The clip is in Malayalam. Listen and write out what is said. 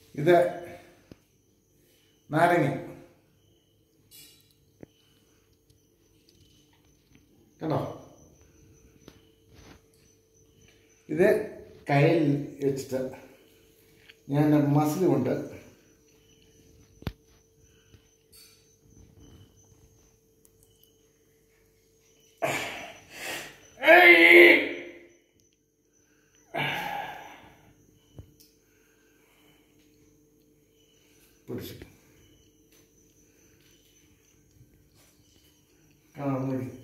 ഇത് നാരങ്ങ കണ്ടോ ഇത് കയ്യിൽ വെച്ചിട്ട് ഞാൻ മസിൽ കൊണ്ട് പിടിച്ചു കാണാൻ നോക്കി